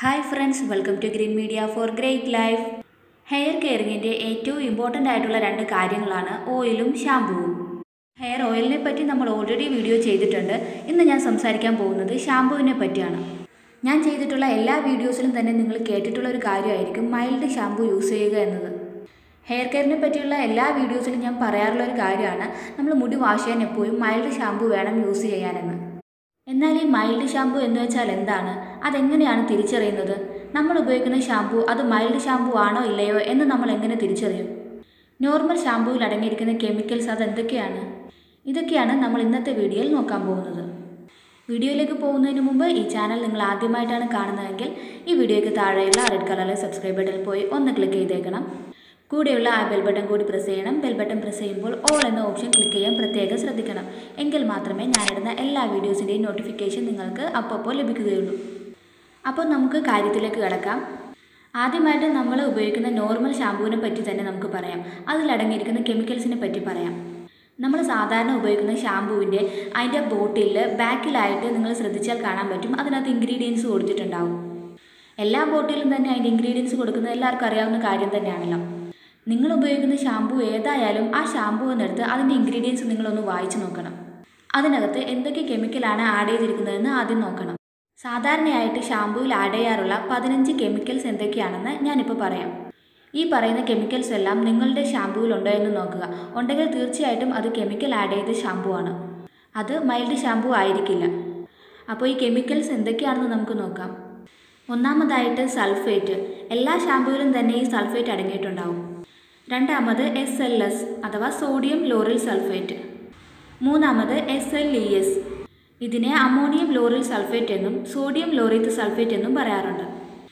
hi friends welcome to green media for great life hair കെയറിങ്ങിൻ്റെ ഏറ്റവും important ആയിട്ടുള്ള രണ്ട് കാര്യങ്ങളാണ് ഓയിലും ഷാമ്പുവും ഹെയർ ഓയിലിനെ പറ്റി നമ്മൾ ഓൾറെഡി വീഡിയോ ചെയ്തിട്ടുണ്ട് ഇന്ന് ഞാൻ സംസാരിക്കാൻ പോകുന്നത് ഷാമ്പുവിനെ പറ്റിയാണ് ഞാൻ ചെയ്തിട്ടുള്ള എല്ലാ വീഡിയോസിലും തന്നെ നിങ്ങൾ കേട്ടിട്ടുള്ള ഒരു കാര്യമായിരിക്കും മൈൽഡ് ഷാമ്പു യൂസ് ചെയ്യുക എന്നത് ഹെയർ കെയറിനെ പറ്റിയുള്ള എല്ലാ വീഡിയോസിലും ഞാൻ പറയാറുള്ള ഒരു കാര്യമാണ് നമ്മൾ മുടി വാഷ് ചെയ്യാൻ എപ്പോഴും മൈൽഡ് ഷാമ്പു വേണം യൂസ് ചെയ്യാനെന്ന് എന്നാൽ ഈ മൈൽഡ് ഷാമ്പു എന്ന് വെച്ചാൽ എന്താണ് അതെങ്ങനെയാണ് തിരിച്ചറിയുന്നത് നമ്മൾ ഉപയോഗിക്കുന്ന ഷാമ്പു അത് മൈൽഡ് ഷാമ്പു ആണോ ഇല്ലയോ എന്ന് നമ്മൾ എങ്ങനെ തിരിച്ചറിയും നോർമൽ ഷാമ്പുവിൽ അടങ്ങിയിരിക്കുന്ന കെമിക്കൽസ് അതെന്തൊക്കെയാണ് ഇതൊക്കെയാണ് നമ്മൾ ഇന്നത്തെ വീഡിയോയിൽ നോക്കാൻ പോകുന്നത് വീഡിയോയിലേക്ക് പോകുന്നതിന് മുമ്പ് ഈ ചാനൽ നിങ്ങൾ ആദ്യമായിട്ടാണ് കാണുന്നതെങ്കിൽ ഈ വീഡിയോയ്ക്ക് താഴെയുള്ള റെഡ് കളറിലെ സബ്സ്ക്രൈബ് ബട്ടണിൽ പോയി ഒന്ന് ക്ലിക്ക് ചെയ്തേക്കണം കൂടെയുള്ള ആ ബെൽ ബട്ടൺ കൂടി പ്രസ് ചെയ്യണം ബെൽ ബട്ടൺ പ്രസ് ചെയ്യുമ്പോൾ ഓൾ എന്ന ഓപ്ഷൻ ക്ലിക്ക് ചെയ്യാൻ പ്രത്യേകം ശ്രദ്ധിക്കണം എങ്കിൽ മാത്രമേ ഞാനിടുന്ന എല്ലാ വീഡിയോസിൻ്റെയും നോട്ടിഫിക്കേഷൻ നിങ്ങൾക്ക് അപ്പോൾ ലഭിക്കുകയുള്ളൂ അപ്പോൾ നമുക്ക് കാര്യത്തിലേക്ക് കിടക്കാം ആദ്യമായിട്ട് നമ്മൾ ഉപയോഗിക്കുന്ന നോർമൽ ഷാമ്പുവിനെ പറ്റി തന്നെ നമുക്ക് പറയാം അതിലടങ്ങിയിരിക്കുന്ന കെമിക്കൽസിനെ പറ്റി പറയാം നമ്മൾ സാധാരണ ഉപയോഗിക്കുന്ന ഷാമ്പുവിൻ്റെ അതിൻ്റെ ബോട്ടിലിൽ ബാക്കിലായിട്ട് നിങ്ങൾ ശ്രദ്ധിച്ചാൽ കാണാൻ പറ്റും അതിനകത്ത് ഇൻഗ്രീഡിയൻസ് കൊടുത്തിട്ടുണ്ടാവും എല്ലാ ബോട്ടിലും തന്നെ അതിൻ്റെ ഇൻഗ്രീഡിയൻസ് കൊടുക്കുന്നത് എല്ലാവർക്കും അറിയാവുന്ന കാര്യം തന്നെയാണല്ലോ നിങ്ങൾ ഉപയോഗിക്കുന്ന ഷാമ്പു ഏതായാലും ആ ഷാമ്പു എന്നെടുത്ത് അതിൻ്റെ ഇൻഗ്രീഡിയൻസ് നിങ്ങളൊന്ന് വായിച്ചു നോക്കണം അതിനകത്ത് എന്തൊക്കെ കെമിക്കലാണ് ആഡ് ചെയ്തിരിക്കുന്നതെന്ന് ആദ്യം നോക്കണം സാധാരണയായിട്ട് ഷാമ്പുവിൽ ആഡ് ചെയ്യാറുള്ള പതിനഞ്ച് കെമിക്കൽസ് എന്തൊക്കെയാണെന്ന് ഞാനിപ്പോൾ പറയാം ഈ പറയുന്ന കെമിക്കൽസ് എല്ലാം നിങ്ങളുടെ ഷാമ്പുവിൽ ഉണ്ടോ എന്ന് നോക്കുക ഉണ്ടെങ്കിൽ തീർച്ചയായിട്ടും അത് കെമിക്കൽ ആഡ് ചെയ്ത ഷാമ്പു ആണ് അത് മൈൽഡ് ഷാമ്പു ആയിരിക്കില്ല അപ്പോൾ ഈ കെമിക്കൽസ് എന്തൊക്കെയാണെന്ന് നമുക്ക് നോക്കാം ഒന്നാമതായിട്ട് സൾഫേറ്റ് എല്ലാ ഷാമ്പുവിലും തന്നെ ഈ സൾഫേറ്റ് അടങ്ങിയിട്ടുണ്ടാവും രണ്ടാമത് എസ് എൽ എസ് അഥവാ സോഡിയം ലോറിൽ സൾഫേറ്റ് മൂന്നാമത് എസ് എൽ ഇ എസ് ഇതിനെ അമോണിയം ലോറിൽ സൾഫേറ്റ് എന്നും സോഡിയം ലോറിത്ത് സൾഫേറ്റ് എന്നും പറയാറുണ്ട്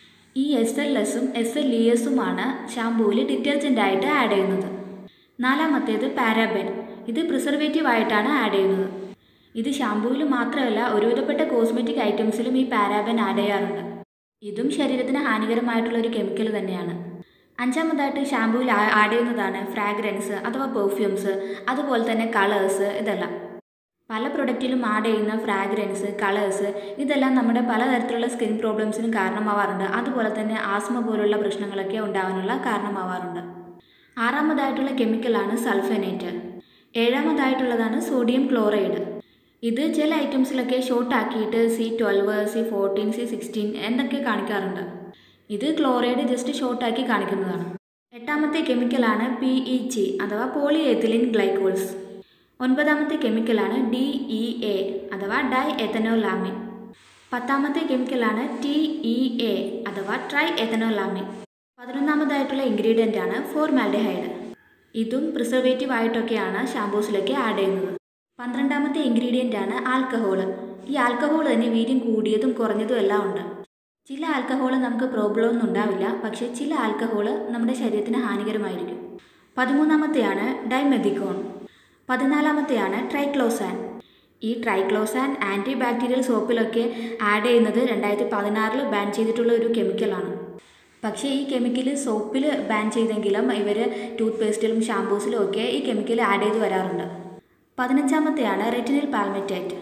ഈ എസ് എൽ എസും എസ് എൽ ഇ എസുമാണ് ഷാമ്പുവിൽ ഡിറ്റർജൻ്റ് ആയിട്ട് ആഡ് ചെയ്യുന്നത് നാലാമത്തേത് പാരാബെൻ ഇത് പ്രിസർവേറ്റീവ് ആയിട്ടാണ് ആഡ് ചെയ്യുന്നത് ഇത് ഷാമ്പുവിൽ മാത്രമല്ല ഒരുവിധപ്പെട്ട കോസ്മെറ്റിക് ഐറ്റംസിലും ഈ പാരാബെൻ ആഡ് ചെയ്യാറുണ്ട് ഇതും ശരീരത്തിന് ഹാനികരമായിട്ടുള്ള ഒരു കെമിക്കൽ തന്നെയാണ് അഞ്ചാമതായിട്ട് ഷാമ്പുവിൽ ആഡ് ചെയ്യുന്നതാണ് ഫ്രാഗ്രൻസ് അഥവാ പെർഫ്യൂംസ് അതുപോലെ തന്നെ കളേഴ്സ് ഇതെല്ലാം പല പ്രൊഡക്റ്റിലും ആഡ് ചെയ്യുന്ന ഫ്രാഗ്രൻസ് കളേഴ്സ് ഇതെല്ലാം നമ്മുടെ പലതരത്തിലുള്ള സ്കിൻ പ്രോബ്ലംസിനും കാരണമാവാറുണ്ട് അതുപോലെ തന്നെ ആസ്മ പോലുള്ള പ്രശ്നങ്ങളൊക്കെ ഉണ്ടാകാനുള്ള കാരണമാവാറുണ്ട് ആറാമതായിട്ടുള്ള കെമിക്കലാണ് സൾഫനേറ്റ് ഏഴാമതായിട്ടുള്ളതാണ് സോഡിയം ക്ലോറൈഡ് ഇത് ചില ഐറ്റംസിലൊക്കെ ഷോർട്ട് ആക്കിയിട്ട് C twelve C fourteen C sixteen എന്നൊക്കെ കാണിക്കാറുണ്ട് ഇത് ക്ലോറൈഡ് ജസ്റ്റ് ഷോർട്ടാക്കി കാണിക്കുന്നതാണ് എട്ടാമത്തെ കെമിക്കലാണ് പി ഇ ജി അഥവാ പോളി എത്തിലിൻ ഗ്ലൈക്കോൾസ് ഒൻപതാമത്തെ കെമിക്കലാണ് ഡി ഇ എ അഥവാ ഡൈ എത്തനോലാമിൻ പത്താമത്തെ കെമിക്കലാണ് ടി ഇ എ അഥവാ ട്രൈ എത്തനോലാമിൻ പതിനൊന്നാമതായിട്ടുള്ള ഇൻഗ്രീഡിയൻ്റ് ആണ് ഫോർമാൽഡിഹൈഡ് ഇതും പ്രിസർവേറ്റീവ് ആയിട്ടൊക്കെയാണ് ഷാമ്പൂസിലൊക്കെ ആഡ് ചെയ്യുന്നത് പന്ത്രണ്ടാമത്തെ ഇൻഗ്രീഡിയൻ്റ് ആണ് ആൽക്കഹോൾ ഈ ആൽക്കഹോൾ തന്നെ വീര്യം കൂടിയതും കുറഞ്ഞതും എല്ലാം ഉണ്ട് ചില ആൽക്കഹോൾ നമുക്ക് പ്രോബ്ലം ഒന്നും ഉണ്ടാവില്ല പക്ഷേ ചില ആൽക്കഹോൾ നമ്മുടെ ശരീരത്തിന് ഹാനികരമായിരിക്കും പതിമൂന്നാമത്തെയാണ് ഡൈമെതിക്കോൺ പതിനാലാമത്തെയാണ് ട്രൈക്ലോസാൻ ഈ ട്രൈക്ലോസാൻ ആൻറ്റി ബാക്ടീരിയൽ സോപ്പിലൊക്കെ ആഡ് ചെയ്യുന്നത് രണ്ടായിരത്തി പതിനാറിൽ ബാൻ ചെയ്തിട്ടുള്ള ഒരു കെമിക്കലാണ് പക്ഷേ ഈ കെമിക്കൽ സോപ്പിൽ ബാൻ ചെയ്തെങ്കിലും ഇവർ ടൂത്ത് പേസ്റ്റിലും ഷാമ്പൂസിലും ഒക്കെ ഈ കെമിക്കൽ ആഡ് ചെയ്ത് വരാറുണ്ട് പതിനഞ്ചാമത്തെയാണ് റെറ്റിനിൽ പാൽമറ്റേറ്റ്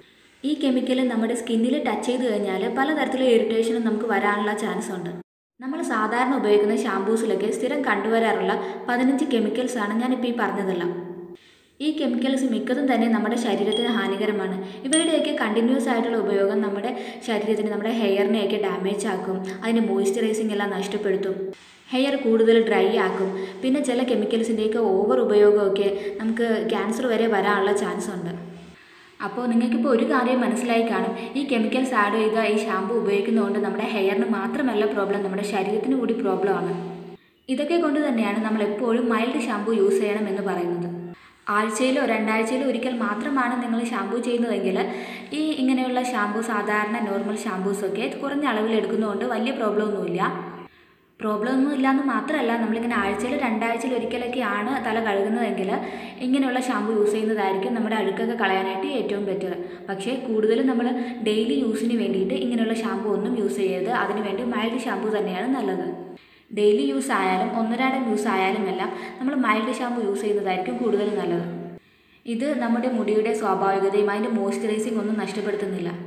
ഈ കെമിക്കൽ നമ്മുടെ സ്കിന്നിൽ ടച്ച് ചെയ്ത് കഴിഞ്ഞാൽ പലതരത്തിലുള്ള ഇറിറ്റേഷനും നമുക്ക് വരാനുള്ള ചാൻസ് ഉണ്ട് നമ്മൾ സാധാരണ ഉപയോഗിക്കുന്ന ഷാമ്പൂസിലൊക്കെ സ്ഥിരം കണ്ടുവരാറുള്ള പതിനഞ്ച് കെമിക്കൽസാണ് ഞാനിപ്പോൾ ഈ പറഞ്ഞതെല്ലാം ഈ കെമിക്കൽസ് മിക്കതും തന്നെ നമ്മുടെ ശരീരത്തിന് ഹാനികരമാണ് ഇവയുടെയൊക്കെ കണ്ടിന്യൂസ് ആയിട്ടുള്ള ഉപയോഗം നമ്മുടെ ശരീരത്തിന് നമ്മുടെ ഹെയറിനെയൊക്കെ ഡാമേജ് ആക്കും അതിൻ്റെ മോയ്സ്ചറൈസിങ് എല്ലാം നഷ്ടപ്പെടുത്തും ഹെയർ കൂടുതൽ ഡ്രൈ ആക്കും പിന്നെ ചില കെമിക്കൽസിൻ്റെയൊക്കെ ഓവർ ഉപയോഗമൊക്കെ നമുക്ക് ക്യാൻസർ വരെ വരാനുള്ള ചാൻസ് ഉണ്ട് അപ്പോൾ നിങ്ങൾക്കിപ്പോൾ ഒരു കാര്യം മനസ്സിലായി കാണും ഈ കെമിക്കൽസ് ആഡ് ചെയ്ത ഈ ഷാമ്പു ഉപയോഗിക്കുന്നതുകൊണ്ട് നമ്മുടെ ഹെയറിന് മാത്രമല്ല പ്രോബ്ലം നമ്മുടെ ശരീരത്തിന് കൂടി പ്രോബ്ലമാണ് ഇതൊക്കെ കൊണ്ട് തന്നെയാണ് നമ്മൾ എപ്പോഴും മൈൽഡ് ഷാമ്പു യൂസ് ചെയ്യണം എന്ന് പറയുന്നത് ആഴ്ചയിലോ രണ്ടാഴ്ചയിലോ ഒരിക്കൽ മാത്രമാണ് നിങ്ങൾ ഷാമ്പു ചെയ്യുന്നതെങ്കിൽ ഈ ഇങ്ങനെയുള്ള ഷാമ്പു സാധാരണ നോർമൽ ഷാമ്പൂസൊക്കെ കുറഞ്ഞ അളവിൽ എടുക്കുന്നതുകൊണ്ട് വലിയ പ്രോബ്ലം ഒന്നുമില്ല പ്രോബ്ലം ഒന്നും ഇല്ലയെന്ന് മാത്രമല്ല നമ്മളിങ്ങനെ ആഴ്ചയിൽ രണ്ടാഴ്ചയിൽ ഒരിക്കലൊക്കെയാണ് തല കഴുകുന്നതെങ്കിൽ ഇങ്ങനെയുള്ള ഷാമ്പു യൂസ് ചെയ്യുന്നതായിരിക്കും നമ്മുടെ അഴുക്കൊക്കെ കളയാനായിട്ട് ഏറ്റവും ബെറ്റർ പക്ഷേ കൂടുതലും നമ്മൾ ഡെയിലി യൂസിന് വേണ്ടിയിട്ട് ഇങ്ങനെയുള്ള ഷാമ്പു ഒന്നും യൂസ് ചെയ്യരുത് അതിനുവേണ്ടി മൈൽഡ് ഷാമ്പു തന്നെയാണ് നല്ലത് ഡെയിലി യൂസ് ആയാലും ഒന്നരാടം യൂസ് ആയാലും എല്ലാം നമ്മൾ മൈൽഡ് ഷാമ്പു യൂസ് ചെയ്യുന്നതായിരിക്കും കൂടുതൽ നല്ലത് ഇത് നമ്മുടെ മുടിയുടെ സ്വാഭാവികതയും അതിൻ്റെ മോയ്സ്ചറൈസിങ് ഒന്നും നഷ്ടപ്പെടുത്തുന്നില്ല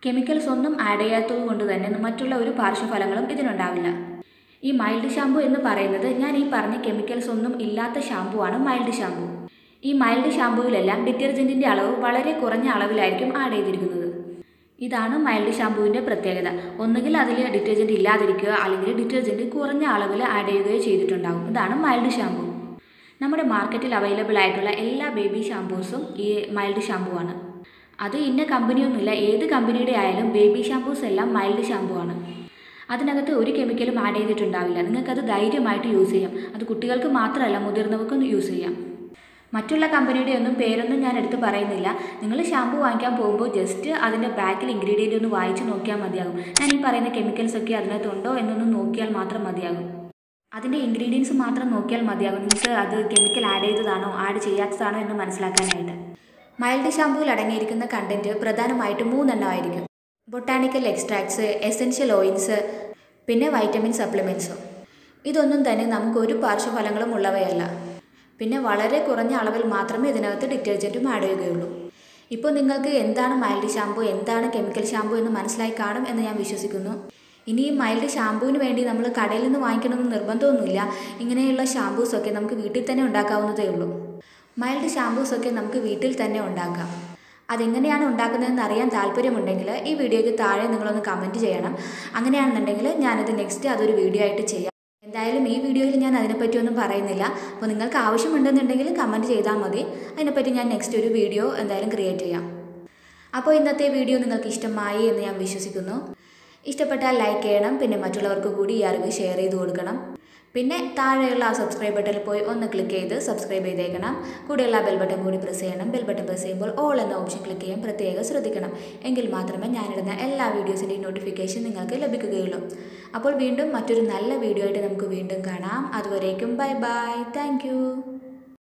കെമിക്കൽസ് ഒന്നും ആഡ് ചെയ്യാത്തത് കൊണ്ട് തന്നെ മറ്റുള്ള ഒരു പാർശ്വഫലങ്ങളും ഇതിനുണ്ടാവില്ല ഈ മൈൽഡ് ഷാമ്പു എന്ന് പറയുന്നത് ഞാൻ ഈ പറഞ്ഞ കെമിക്കൽസ് ഒന്നും ഇല്ലാത്ത ഷാമ്പു ആണ് മൈൽഡ് ഷാമ്പു ഈ മൈൽഡ് ഷാമ്പുവിലെല്ലാം ഡിറ്റർജൻറ്റിൻ്റെ അളവ് വളരെ കുറഞ്ഞ അളവിലായിരിക്കും ആഡ് ചെയ്തിരിക്കുന്നത് ഇതാണ് മൈൽഡ് ഷാമ്പുവിൻ്റെ പ്രത്യേകത ഒന്നുകിൽ അതിൽ ഡിറ്റർജൻറ്റ് ഇല്ലാതിരിക്കുക അല്ലെങ്കിൽ ഡിറ്റർജൻറ്റ് കുറഞ്ഞ അളവിൽ ആഡ് ചെയ്യുകയോ ചെയ്തിട്ടുണ്ടാകും ഇതാണ് മൈൽഡ് ഷാമ്പു നമ്മുടെ മാർക്കറ്റിൽ അവൈലബിൾ ആയിട്ടുള്ള എല്ലാ ബേബി ഷാമ്പൂസും ഈ മൈൽഡ് ഷാമ്പു ആണ് അത് ഇന്ന കമ്പനിയൊന്നുമില്ല ഏത് കമ്പനിയുടെ ആയാലും ബേബി ഷാമ്പൂസ് എല്ലാം മൈൽഡ് ഷാമ്പു ആണ് അതിനകത്ത് ഒരു കെമിക്കലും ആഡ് ചെയ്തിട്ടുണ്ടാവില്ല നിങ്ങൾക്കത് ധൈര്യമായിട്ട് യൂസ് ചെയ്യാം അത് കുട്ടികൾക്ക് മാത്രമല്ല മുതിർന്നവർക്കും യൂസ് ചെയ്യാം മറ്റുള്ള കമ്പനിയുടെ ഒന്നും പേരൊന്നും ഞാൻ എടുത്ത് പറയുന്നില്ല നിങ്ങൾ ഷാമ്പു വാങ്ങിക്കാൻ പോകുമ്പോൾ ജസ്റ്റ് അതിൻ്റെ ബാക്കിൽ ഇൻഗ്രീഡിയൻ്റ് ഒന്ന് വായിച്ച് നോക്കിയാൽ മതിയാകും ഞാൻ ഈ പറയുന്ന കെമിക്കൽസ് ഒക്കെ അതിനകത്തുണ്ടോ എന്നൊന്ന് നോക്കിയാൽ മാത്രം മതിയാകും അതിൻ്റെ ഇൻഗ്രീഡിയൻസ് മാത്രം നോക്കിയാൽ മതിയാകും നിങ്ങൾക്ക് അത് കെമിക്കൽ ആഡ് ചെയ്തതാണോ ആഡ് ചെയ്യാത്തതാണോ എന്ന് മനസ്സിലാക്കാനായിട്ട് മൈൽഡ് ഷാമ്പുവിൽ അടങ്ങിയിരിക്കുന്ന കണ്ടൻറ്റ് പ്രധാനമായിട്ടും മൂന്നെണ്ണമായിരിക്കും ബൊട്ടാണിക്കൽ എക്സ്ട്രാക്ട്സ് എസെൻഷ്യൽ ഓയിൽസ് പിന്നെ വൈറ്റമിൻ സപ്ലിമെൻസും ഇതൊന്നും തന്നെ നമുക്ക് ഒരു പാർശ്വഫലങ്ങളും ഉള്ളവയല്ല പിന്നെ വളരെ കുറഞ്ഞ അളവിൽ മാത്രമേ ഇതിനകത്ത് ഡിറ്റർജൻറ്റും ആഡ് ചെയ്യുകയുള്ളൂ ഇപ്പോൾ നിങ്ങൾക്ക് എന്താണ് മൈൽഡ് ഷാമ്പു എന്താണ് കെമിക്കൽ ഷാമ്പു എന്ന് മനസ്സിലായി കാണും എന്ന് ഞാൻ വിശ്വസിക്കുന്നു ഇനി ഈ മൈൽഡ് ഷാമ്പുവിന് വേണ്ടി നമ്മൾ കടയിൽ നിന്ന് വാങ്ങിക്കണമെന്ന് നിർബന്ധമൊന്നുമില്ല ഇങ്ങനെയുള്ള ഷാമ്പൂസൊക്കെ നമുക്ക് വീട്ടിൽ തന്നെ ഉണ്ടാക്കാവുന്നതേ ഉള്ളൂ മൈൽഡ് ഷാമ്പൂസൊക്കെ നമുക്ക് വീട്ടിൽ തന്നെ ഉണ്ടാക്കാം അതെങ്ങനെയാണ് ഉണ്ടാക്കുന്നതെന്ന് അറിയാൻ താല്പര്യമുണ്ടെങ്കിൽ ഈ വീഡിയോയ്ക്ക് താഴെ നിങ്ങളൊന്ന് കമൻറ്റ് ചെയ്യണം അങ്ങനെയാണെന്നുണ്ടെങ്കിൽ ഞാനത് നെക്സ്റ്റ് അതൊരു വീഡിയോ ആയിട്ട് ചെയ്യാം എന്തായാലും ഈ വീഡിയോയിൽ ഞാൻ അതിനെപ്പറ്റി ഒന്നും പറയുന്നില്ല അപ്പോൾ നിങ്ങൾക്ക് ആവശ്യമുണ്ടെന്നുണ്ടെങ്കിൽ കമൻറ്റ് ചെയ്താൽ മതി അതിനെപ്പറ്റി ഞാൻ നെക്സ്റ്റ് ഒരു വീഡിയോ എന്തായാലും ക്രിയേറ്റ് ചെയ്യാം അപ്പോൾ ഇന്നത്തെ വീഡിയോ നിങ്ങൾക്ക് ഇഷ്ടമായി എന്ന് ഞാൻ വിശ്വസിക്കുന്നു ഇഷ്ടപ്പെട്ടാൽ ലൈക്ക് ചെയ്യണം പിന്നെ മറ്റുള്ളവർക്ക് കൂടി ഈ അറിവ് ഷെയർ ചെയ്ത് കൊടുക്കണം പിന്നെ താഴെയുള്ള ആ സബ്സ്ക്രൈബ് ബട്ടണിൽ പോയി ഒന്ന് ക്ലിക്ക് ചെയ്ത് സബ്സ്ക്രൈബ് ചെയ്തേക്കണം കൂടെയുള്ള ബെൽ ബട്ടൺ കൂടി പ്രസ് ചെയ്യണം ബെൽ ബട്ടൺ പ്രസ് ചെയ്യുമ്പോൾ ഓൾ എന്ന ഓപ്ഷൻ ക്ലിക്ക് ചെയ്യാൻ പ്രത്യേകം ശ്രദ്ധിക്കണം എങ്കിൽ മാത്രമേ ഞാനിടുന്ന എല്ലാ വീഡിയോസിൻ്റെയും നോട്ടിഫിക്കേഷൻ നിങ്ങൾക്ക് ലഭിക്കുകയുള്ളൂ അപ്പോൾ വീണ്ടും മറ്റൊരു നല്ല വീഡിയോ ആയിട്ട് നമുക്ക് വീണ്ടും കാണാം അതുവരേക്കും ബൈ ബൈ താങ്ക്